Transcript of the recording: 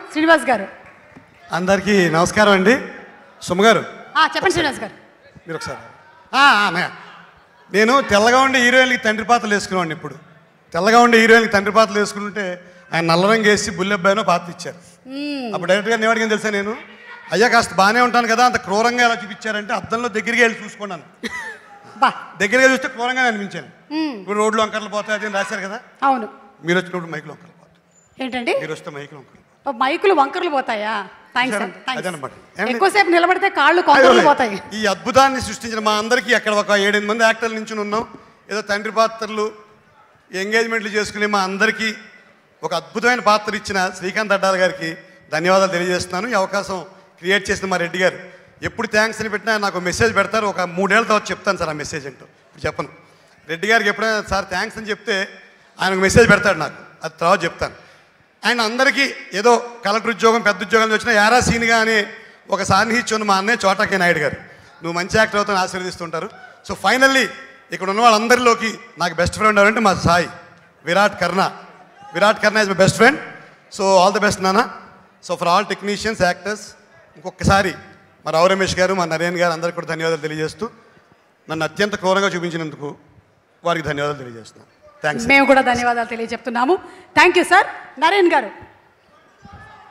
శ్రీనివాస్ గారు అందరికీ నమస్కారం అండి సుమ గారు ఆ, చెప్పండి శ్రీనివాస్ గారు మీరు ఒకసారి ఆ, ఆ, అన్నయ్య. నేను తెల్లగా ఉండే హీరోయిన్కి తండ్రి పాత్రలు వేసుకునేవాడిని ఇప్పుడు తెల్లగా ఉండే హీరోయిన్కి తండ్రి పాత్రలు వేసుకుంటుంటే ఆయన నల్ల రంగు వేసి బుల్లెబ్బాయినో పాత్ర ఇచ్చారు అప్పుడు డైరెక్ట్గా నేను అడిగాను తెలుసా నేను అయ్యా కాస్త బాగానే ఉంటాను కదా అంత క్రూరంగా ఎలా చూపించారంటే అద్దంలో దగ్గరికి వెళ్ళి చూసుకున్నాను బా దగ్గరగా చూస్తే క్రూరంగా అనిపించాను ఇప్పుడు రోడ్లు వంకర్లు పోతాయి అది అని రాశారు కదా అవును మీరు వచ్చినప్పుడు మైకులు వంకర్లు పోతాయి ఏంటండి మీరు వస్తే మైకులు వంకర్లు ఓ, మైకులు వంకరలు పోతాయా థ్యాంక్స్ సరే, అండి థ్యాంక్స్. అదన్నమాట. ఏమండి? ఎక్కువసేపు నిలబడితే కాళ్ళు కొంకరలు పోతాయి ఈ అద్భుతాన్ని సృష్టించిన మా అందరికీ అక్కడ ఒక ఏడెనిమిది మంది యాక్టర్ల నుంచి ఉన్నాం ఏదో తండ్రి పాత్రలు ఎంగేజ్మెంట్లు చేసుకునే మా అందరికీ ఒక అద్భుతమైన పాత్ర ఇచ్చిన శ్రీకాంత్ అడ్డాల గారికి ధన్యవాదాలు తెలియజేస్తున్నాను ఈ అవకాశం క్రియేట్ చేసిన మా రెడ్డి గారు ఎప్పుడు థ్యాంక్స్ అని పెట్టినా నాకు మెసేజ్ పెడతారు ఒక మూడేళ్ల తర్వాత చెప్తాను సార్ ఆ మెసేజ్ ఏంటో ఇప్పుడు చెప్పను రెడ్డి గారికి ఎప్పుడైనా సార్ థ్యాంక్స్ అని చెప్తే ఆయన ఒక మెసేజ్ పెడతాడు నాకు అది తర్వాత చెప్తాను ఆయన అందరికీ ఏదో కలెక్టర్ ఉద్యోగం పెద్ద ఉద్యోగాలు వచ్చిన యారా సీన్గా అనే ఒక సాన్నిహిత్యం ఉన్న మా అన్నయ్య చోటాకే నాయుడు గారు నువ్వు మంచి యాక్టర్ అవుతాను ఆశీర్వదిస్తుంటారు సో ఫైనల్లీ ఇక్కడ ఉన్న వాళ్ళందరిలోకి నాకు బెస్ట్ ఫ్రెండ్ ఎవరంటే మా Sai Virat Karna Virat Karna is my best friend so all the best నాన్న so for all technicians actors ఇంకొకసారి మా రావు రమేష్ గారు మా నరేన్ గారు అందరికీ కూడా ధన్యవాదాలు తెలియజేస్తూ నన్ను అత్యంత క్రూరంగా చూపించినందుకు వారికి ధన్యవాదాలు తెలియజేస్తున్నాను థ్యాంక్స్ మేము కూడా ధన్యవాదాలు తెలియజెప్తున్నాము థ్యాంక్ యూ సార్ నరేన్ గారు